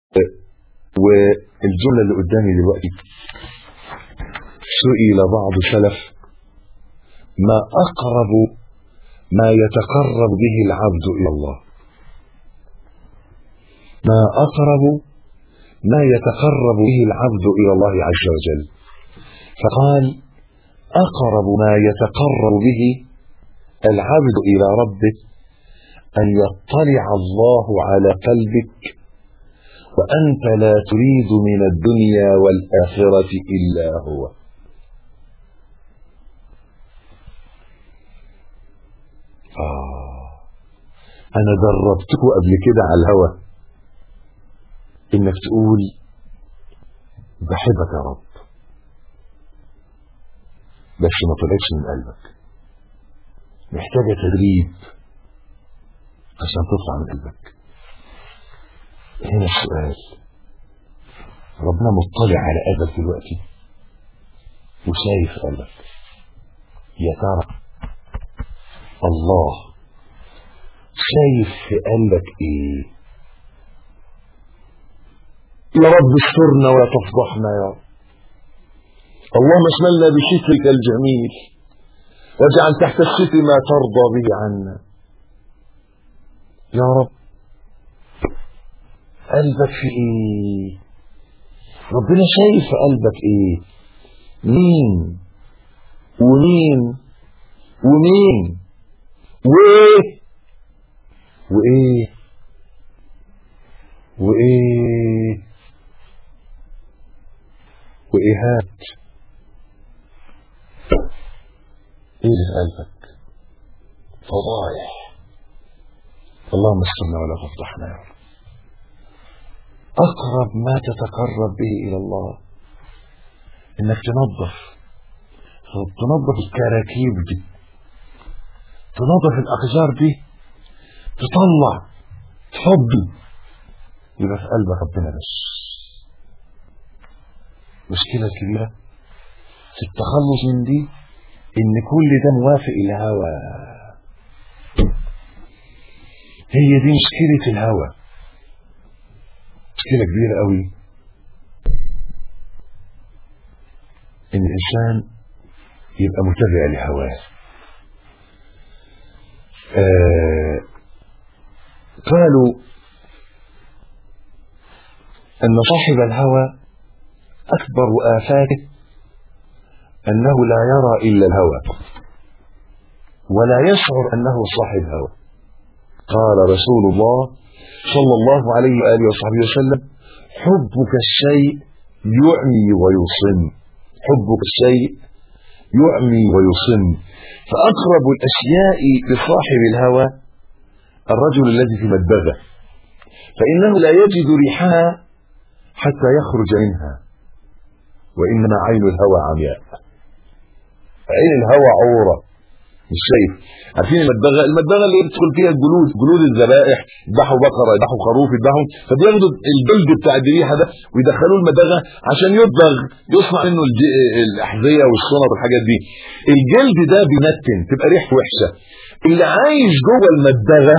والجملة اللي قدامي دلوقتي سئل بعض سلف ما أقرب ما يتقرب به العبد إلى الله ما أقرب ما يتقرب به العبد إلى الله عز وجل فقال أقرب ما يتقرب به العبد إلى ربه أن يطلع الله على قلبك وأنت لا تريد من الدنيا والآخرة إلا هو آه أنا دربتكم قبل كده على الهوى إنك تقول بحبك يا رب بس ما طلعتش من قلبك محتاجة تدريب عشان تطلع من قلبك هنا السؤال ربنا مطلع على قلبك دلوقتي وشايف قلبك يا ترى الله شايف في قلبك ايه يا رب استرنا ولا تفضحنا يا رب اللهم اشملنا بسترك الجميل واجعل تحت الستر ما ترضى به عنا يا رب قلبك في ايه ربنا شايف في قلبك ايه مين ومين ومين وايه وايه وايه وايهات ايه اللي في قلبك فضايح اللهم استرنا ولا تفضحنا يا رب اقرب ما تتقرب به الى الله انك تنظف تنظف الكراكيب دي تنظف الاقذار دي تطلع تفضي يبقى في قلبك ربنا بس مشكلة كبيرة في التخلص من دي ان كل ده موافق الهوى هي دي مشكلة الهوى مشكلة كبيرة قوي ان الانسان يبقى متبع لهواه آه قالوا ان صاحب الهوى اكبر افاته انه لا يرى الا الهوى ولا يشعر انه صاحب هوى قال رسول الله صلى الله عليه واله وصحبه وسلم حبك الشيء يعمي ويصم حبك الشيء يعمي ويصم فأقرب الأشياء لصاحب الهوى الرجل الذي في مدبغة فإنه لا يجد ريحها حتى يخرج منها وإنما عين الهوى عمياء عين الهوى عورة مش شايف عارفين المدبغة المدبغة اللي يدخل فيها الجلود جلود الذبائح يذبحوا بقرة يذبحوا خروف يذبحوا فبياخدوا الجلد بتاع الذبيحة ده ويدخلوه المدبغة عشان يدبغ يصنع منه الأحذية والشنط والحاجات دي الجلد ده بيمتن تبقى ريحته وحشة اللي عايش جوه المدبغة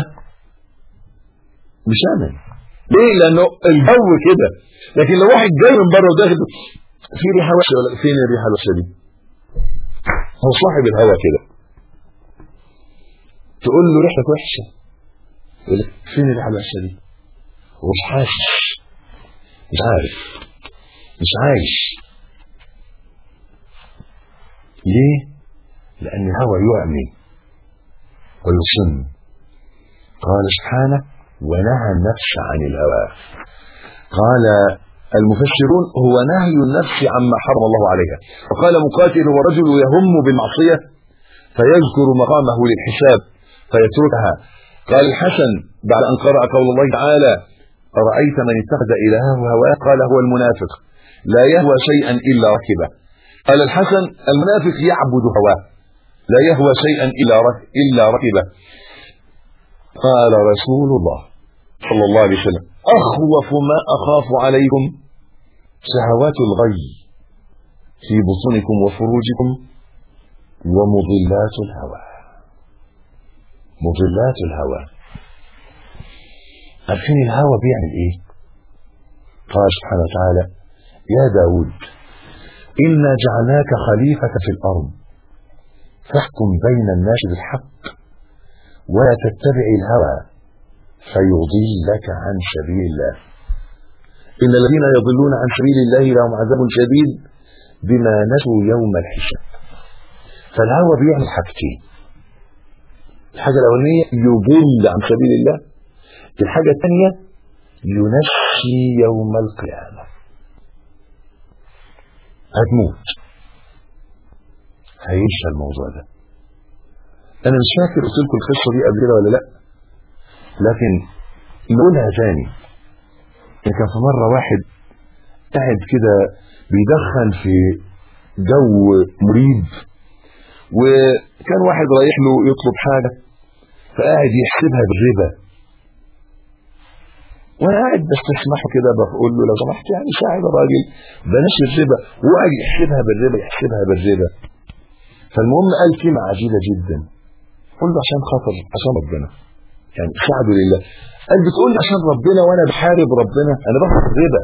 مش امن ليه لانه الجو كده لكن لو واحد جاي من بره وداخل في ريحه وحشه ولا فين الريحه الوحشه دي هو صاحب الهوا كده تقول له ريحتك وحشه يقول لك فين الريحه الوحشه دي هو مش حاسس مش عارف مش عايش ليه لان الهوى يعمي ويصم قال سبحانه ونهى النفس عن الهوى قال المفسرون هو نهي النفس عما حرم الله عليها وقال مقاتل هو رجل يهم بالمعصية فيذكر مقامه للحساب فيتركها قال الحسن بعد أن قرأ قول الله تعالى أرأيت من اتخذ إلهه هواه قال هو المنافق لا يهوى شيئا إلا ركبه قال الحسن المنافق يعبد هواه لا يهوى شيئا إلا إلا ركبه قال رسول الله صلى الله عليه وسلم أخوف ما أخاف عليكم شهوات الغي في بطونكم وفروجكم ومضلات الهوى مضلات الهوى عارفين الهوى بيعمل ايه قال سبحانه وتعالى يا داود إنا جعلناك خليفة في الأرض فاحكم بين الناس بالحق ولا تتبع الهوى فيضلك عن سبيل الله إن الذين يضلون عن سبيل الله لهم عذاب شديد بما نسوا يوم الحساب فالهوى بيعمل حاجتين الحاجة الأولانية يضل عن سبيل الله الحاجة الثانية ينسي يوم القيامة هتموت هينسى الموضوع ده انا مش فاكر قلت لكم القصه دي قبل كده ولا لا لكن نقولها تاني يعني كان في مره واحد قاعد كده بيدخن في جو مريب وكان واحد رايح له يطلب حاجه فقاعد يحسبها بالربا وانا قاعد بستسمحه كده بقول له لو سمحت يعني ساعد الراجل بلاش الربا وقعد يحسبها بالربا يحسبها بالربا فالمهم قال كلمه عجيبه جدا قل له عشان خاطر عشان ربنا يعني ساعده لله قال بتقول لي عشان ربنا وانا بحارب ربنا انا باخد ربا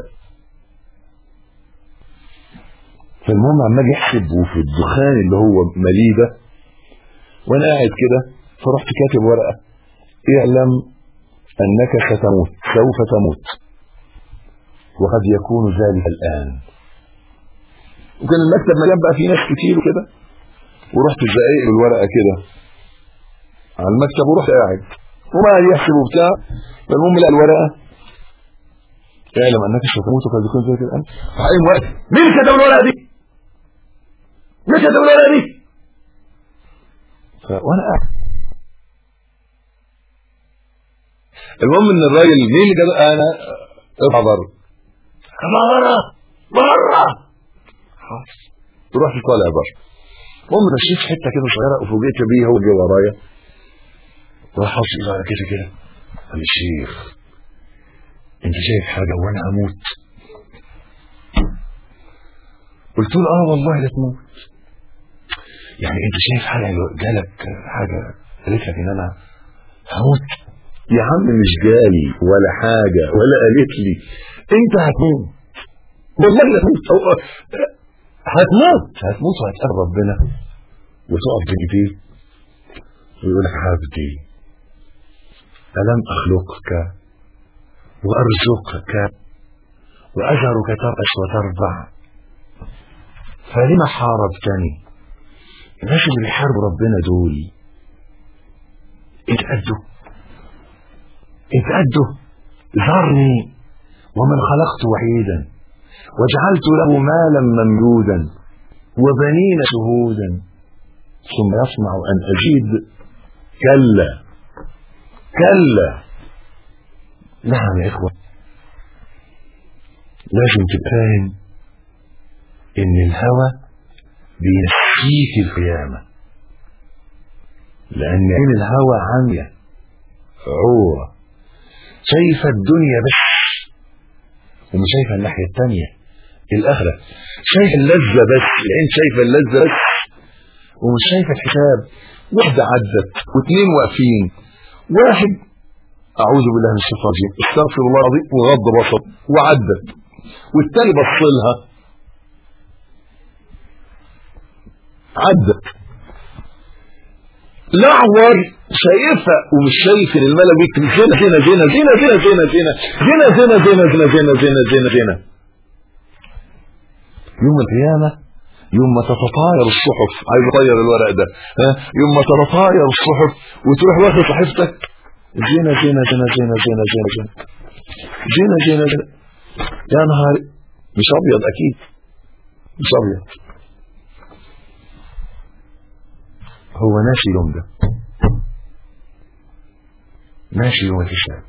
فالمهم عمال يحسب وفي الدخان اللي هو مليه ده وانا قاعد كده فرحت كاتب ورقه اعلم انك ستموت سوف تموت وقد يكون ذلك الان وكان المكتب مليان بقى فيه ناس كتير وكده ورحت زقايق بالورقه كده على المكتب ورحت قاعد وما يحسب وبتاع فالمهم لقى الورقه اعلم انك ستموت وقد يكون ذلك الان فقايم واقف مين كتب الورقه دي؟ مين كتب الورقه دي؟ وانا قاعد المهم ان الراجل مين اللي كتب انا اطلع بره بره بره خلاص رحت طالع بره المهم مشيت في حته كده صغيره وفوجئت بيه هو جه ورايا راح حاطط على كده كده قال لي شيخ انت شايف حاجه وانا اموت قلت له اه والله لا تموت يعني انت شايف حاجه جالك حاجه قالت لك ان انا هموت يا عم مش جالي ولا حاجه ولا قالت لي انت هتموت والله لا تموت هتموت هتموت وهتقابل ربنا وتقف بين ايديه ويقول لك عبدي ألم أخلقك وأرزقك وأجرك ترأس وتربع فلما حاربتني الناس اللي بيحاربوا ربنا دول اتأدوا اتأدوا ذرني ومن خلقت وحيدا وجعلت له مالا ممدودا وبنين شهودا ثم يصنع أن أجيد كلا كلا نعم يا إخوة لازم تفهم إن الهوى بينسيك القيامة لأن عين الهوى عمية عورة شايفة الدنيا بس ومش شايفة الناحية التانية الآخرة شايفة اللذة بس العين شايفة اللذة بس ومش شايفة الحساب واحدة عدت واثنين واقفين واحد أعوذ بالله من الشيطان الرجيم استغفر الله العظيم وغض بصر وعدت والتاني بص لها عدت الأعور شايفها ومش شايف ان الملك بيكتب زنا زنا زنا زنا زنا زنا زنا زنا زنا زنا زنا زنا زنا زنا زنا يوم القيامة يوم ما تتطاير الصحف عايز اطير الورق ده ها يوم ما تتطاير الصحف وتروح واخد صحيفتك زنا زنا زنا زنا زنا زنا زنا زنا زنا زنا يا نهار مش ابيض اكيد مش ابيض هو ناسي يوم ده ماشي يوم الحساب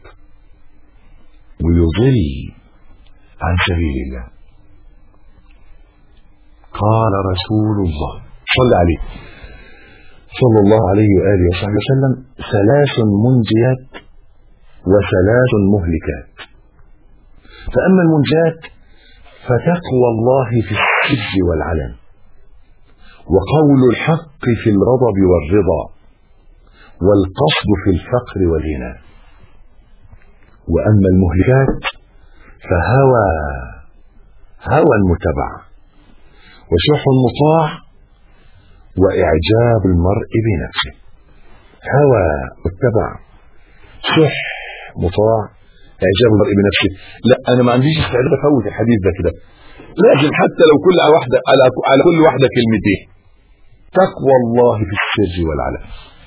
ويضل عن سبيل الله قال رسول الله صلى عليه صلى الله عليه وآله وصحبه وسلم ثلاث منجيات وثلاث مهلكات فأما المنجيات فتقوى الله في السر والعلن وقول الحق في الغضب والرضا والقصد في الفقر والغنى وأما المهلكات فهوى هوى متبع وشح مطاع وإعجاب المرء بنفسه هوى متبع شح مطاع إعجاب المرء بنفسه لا أنا ما عنديش استعداد أفوت الحديث ده كده لازم حتى لو كل واحدة على على كل واحدة كلمتين تقوى الله في السر والعلن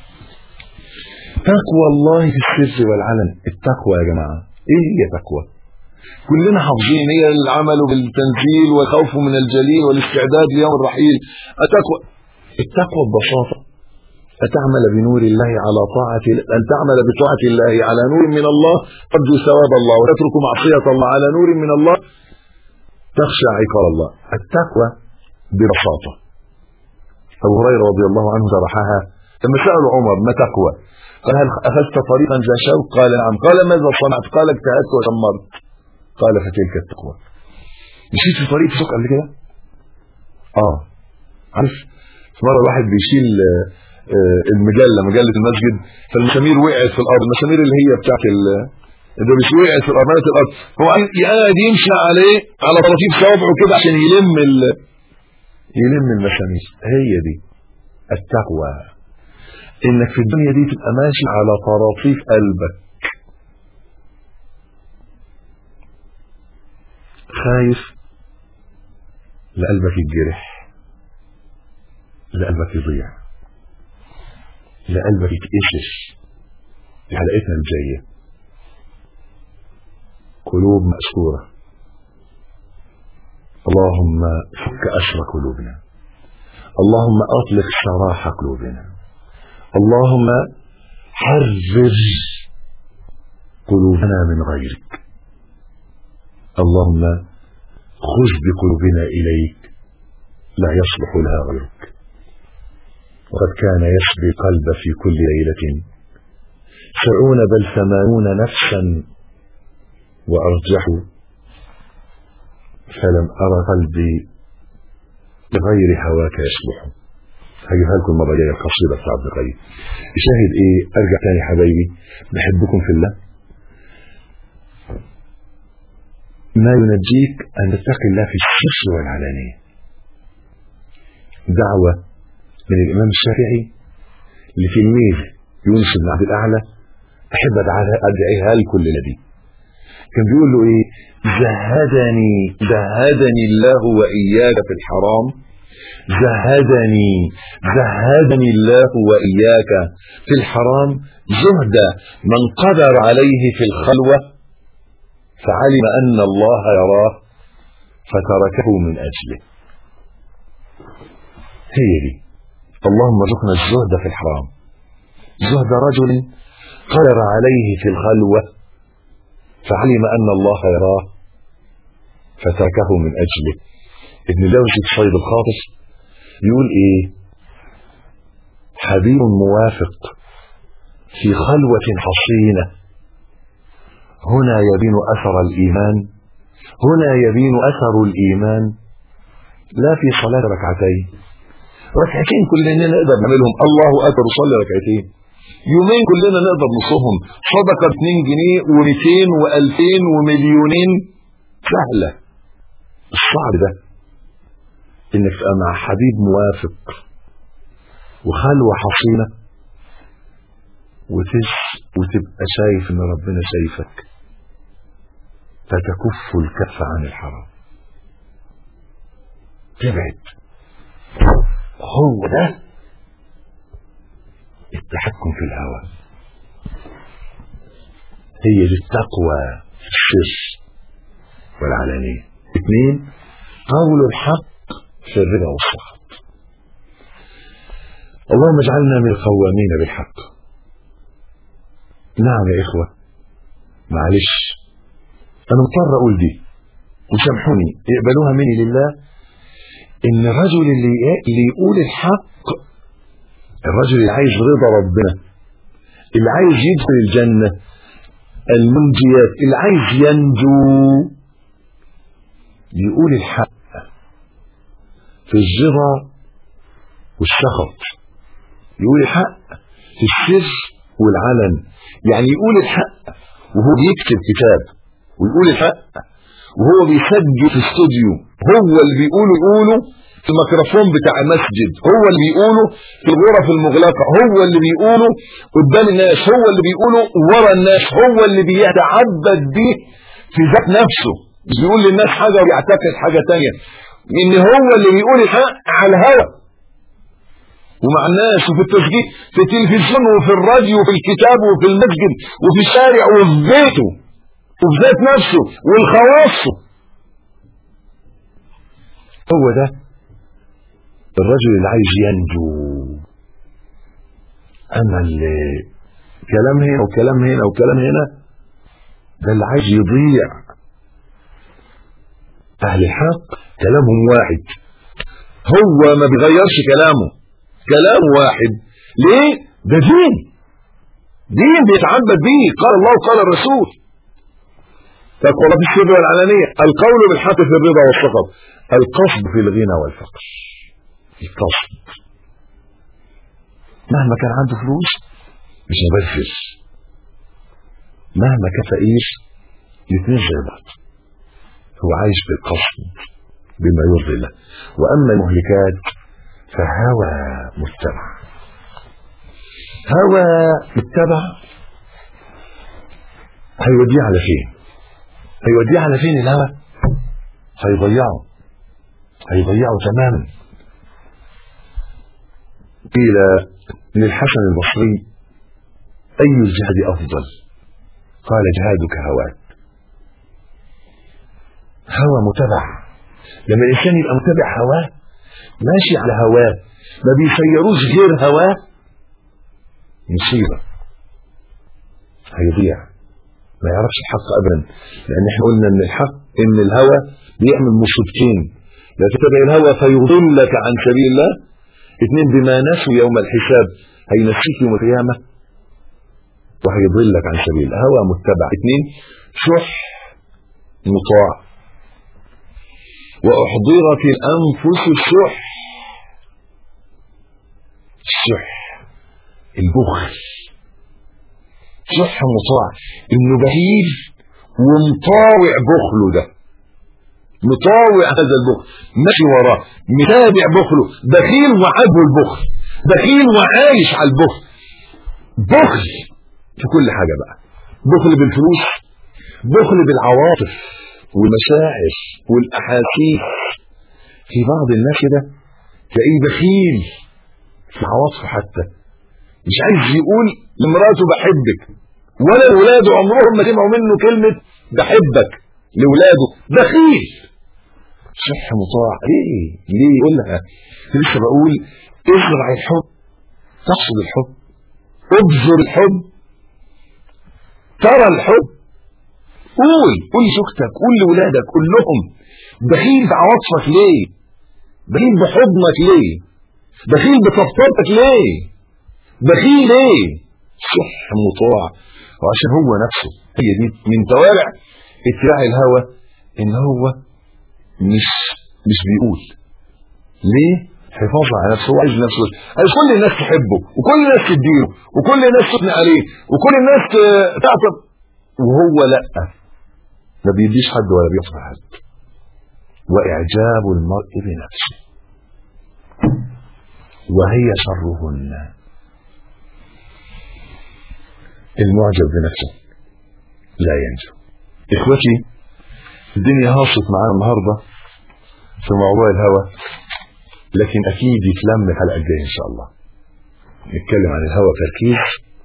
تقوى الله في السر والعلن التقوى يا جماعة ايه هي تقوى كلنا حافظين هي العمل بالتنزيل والخوف من الجليل والاستعداد ليوم الرحيل التقوى التقوى ببساطة أن تعمل بنور الله على طاعة أن تعمل بطاعة الله على نور من الله ترجو ثواب الله وتترك معصية الله على نور من الله تخشى عقاب الله التقوى ببساطة أبو هريرة رضي الله عنه شرحها لما سألوا عمر ما تقوى قال هل أخذت طريقا ذا شوق قال نعم قال ماذا صنعت قال اجتهدت وشمرت قال فتلك التقوى مشيت في طريق سوق قبل كده اه عارف مرة واحد بيشيل المجلة مجلة المسجد فالمسامير وقعت في الأرض المسامير اللي هي بتاعت ده مش وقعت في الأرض الأرض هو قاعد يمشي عليه على طراطيف صوابعه كده عشان يلم ال... يلم المسامير هي دي التقوى انك في الدنيا دي تبقى ماشي على طراطيف قلبك خايف لقلبك يتجرح لقلبك يضيع لقلبك يتقشش في حلقتنا الجاية قلوب مأسورة اللهم فك أسر قلوبنا اللهم أطلق سراح قلوبنا اللهم حرر قلوبنا من غيرك اللهم خذ بقلوبنا إليك لا يصلح لها غيرك وقد كان يسبي قلب في كل ليلة سعون بل ثمانون نفسا وأرجحوا فلم أرى قلبي بغير هواك يصلح هجيبها لكم المرة الجاية القصيدة بتاع عبد القيم شاهد ايه ارجع تاني حبايبي بحبكم في الله ما ينجيك ان تتقي الله في السر والعلانية دعوة من الامام الشافعي لتلميذ يونس بن عبد الاعلى احب ادعيها لكم دي كان بيقول له ايه زهدني زهدني الله واياك في الحرام زهدني زهدني الله وإياك في الحرام زهد من قدر عليه في الخلوة فعلم أن الله يراه فتركه من أجله هي دي اللهم ارزقنا الزهد في الحرام زهد رجل قدر عليه في الخلوة فعلم أن الله يراه فتركه من أجله ابن لوزي الصيد الخاطف يقول ايه حبيب موافق في خلوة حصينة هنا يبين اثر الايمان هنا يبين اثر الايمان لا في صلاة ركعتين ركعتين كلنا نقدر نعملهم الله اكبر صلي ركعتين يومين كلنا نقدر نصومهم صدقة 2 جنيه و200 و2000 ومليونين سهلة الصعب ده انك تبقى مع حبيب موافق وخلوة حصينة وتس وتبقى شايف ان ربنا شايفك فتكف الكف عن الحرام تبعد هو ده التحكم في الهوى هي دي التقوى في السر والعلانية اثنين قول الحق في الرضا والسخط اللهم اجعلنا من القوامين بالحق نعم يا إخوة معلش أنا مضطر أقول دي وسامحوني اقبلوها مني لله إن الرجل اللي اللي يقول الحق الرجل اللي عايز رضا ربنا اللي عايز يدخل الجنة المنجيات اللي عايز ينجو يقول الحق في الرضا والسخط يقول الحق في السر والعلن يعني يقول الحق وهو بيكتب كتاب ويقول الحق وهو بيسجل في استوديو هو اللي بيقوله يقوله في الميكروفون بتاع مسجد هو اللي بيقوله في الغرف المغلقة هو اللي بيقوله قدام الناس هو اللي بيقوله ورا الناس هو اللي بيتعبد بيه في ذات نفسه مش بيقول للناس حاجة ويعتقد حاجة تانية ان هو اللي بيقول الحق على الهوى ومع الناس وفي التسجيل في التلفزيون وفي الراديو وفي الكتاب وفي المسجد وفي الشارع وفي بيته وفي ذات نفسه والخواصه هو ده الرجل اللي عايز ينجو اما اللي كلام هنا وكلام هنا وكلام هنا ده اللي عايز يضيع اهل الحق كلامهم واحد هو ما بيغيرش كلامه كلام واحد ليه ده دين دين بيتعبد به قال الله وقال الرسول تقوى الله في السر والعلانية القول بالحق في الرضا والسخط القصد في الغنى والفقر القصد مهما كان عنده فلوس مش مبذر مهما كان فقير الاثنين زي بعض هو عايش بالقصد بما يرضي الله واما المهلكات فهوى متبع هوى متبع هيوديه على فين هيوديه على فين الهوى هيضيعه هيضيعه تماما قيل للحسن البصري أي الجهاد أفضل قال جهادك هواك هوى متبع لما الإنسان يبقى متبع هواه ماشي على هواه ما بيسيروش غير هواه مصيبة هيضيع ما يعرفش الحق أبدا لأن احنا قلنا إن الحق إن الهوى بيعمل مصيبتين لا تتبع الهوى فيضلك عن سبيل الله اثنين بما نسوا يوم الحساب هينسيك يوم القيامة وهيضلك عن سبيل الله هوى متبع اثنين شح مطاع وأحضرت الأنفس الشح الشح البخل شح مطاع انه بخيل ومطاوع بخله ده مطاوع هذا البخل ماشي وراه متابع بخله بخيل وعاجبه البخل بخيل وعايش على البخل بخل في كل حاجة بقى بخل بالفلوس بخل بالعواطف والمشاعر والاحاسيس في بعض الناس كده تلاقيه بخيل في عواطفه حتى مش عايز يقول لمراته بحبك ولا ولاده عمرهم ما سمعوا منه كلمة بحبك لولاده بخيل صح مطاع ليه ليه يقول لها لسه بقول ازرع الحب تحصد الحب ابذر الحب ترى الحب قول قول لزوجتك قول لولادك قول لهم بخيل بعواطفك ليه بخيل بحضنك ليه بخيل بطبطبتك ليه بخيل ليه صح مطاع وعشان هو نفسه هي دي من توابع اتباع الهوى ان هو مش مش بيقول ليه حفاظ على نفسه هو عايز نفسه عايز كل الناس تحبه وكل الناس تديله وكل الناس تثني عليه وكل الناس تعطب وهو لا ما بيديش حد ولا بيطفى حد واعجاب المرء بنفسه وهي شرهن المعجب بنفسه لا ينجو اخوتي الدنيا هاصت معانا النهاردة في موضوع الهوى لكن اكيد يتلم الحلقة الجاية ان شاء الله نتكلم عن الهوى تركيز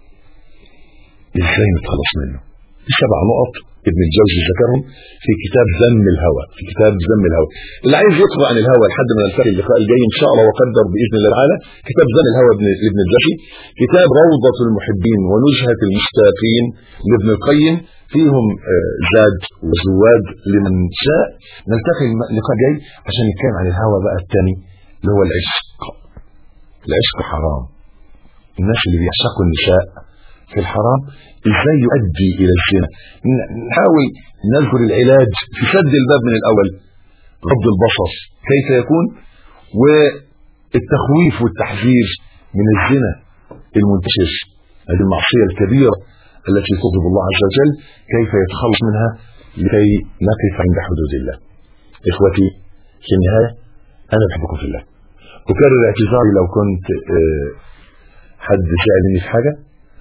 ازاي نتخلص منه سبع نقط ابن الجوزي ذكرهم في كتاب ذم الهوى في كتاب ذم الهوى اللي عايز يقرا عن الهوى لحد ما نلتقي اللقاء الجاي ان شاء الله وقدر باذن الله تعالى كتاب ذم الهوى لابن الجوزي كتاب روضة المحبين ونزهة المشتاقين لابن القيم فيهم زاد وزواد لمن شاء نلتقي اللقاء الجاي عشان نتكلم عن الهوى بقى الثاني اللي هو العشق العشق حرام الناس اللي بيعشقوا النساء في الحرام ازاي يؤدي الى الزنا نحاول نذكر العلاج في سد الباب من الاول غض البصر كيف يكون والتخويف والتحذير من الزنا المنتشر هذه المعصيه الكبيره التي تغضب الله عز وجل كيف يتخلص منها لكي نقف عند حدود الله اخوتي في النهايه انا بحبكم في الله اكرر اعتذاري لو كنت آه، حد سالني في حاجه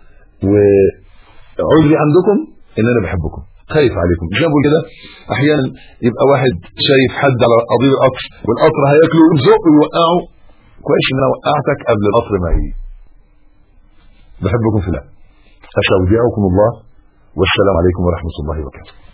وعذري عندكم ان انا بحبكم خايف عليكم زي ما بقول كده احيانا يبقى واحد شايف حد على قضيب القطر والقطر هياكله ويزق ويوقعه كويس ان انا وقعتك قبل القطر ما يجي بحبكم في الله استودعكم الله والسلام عليكم ورحمه الله وبركاته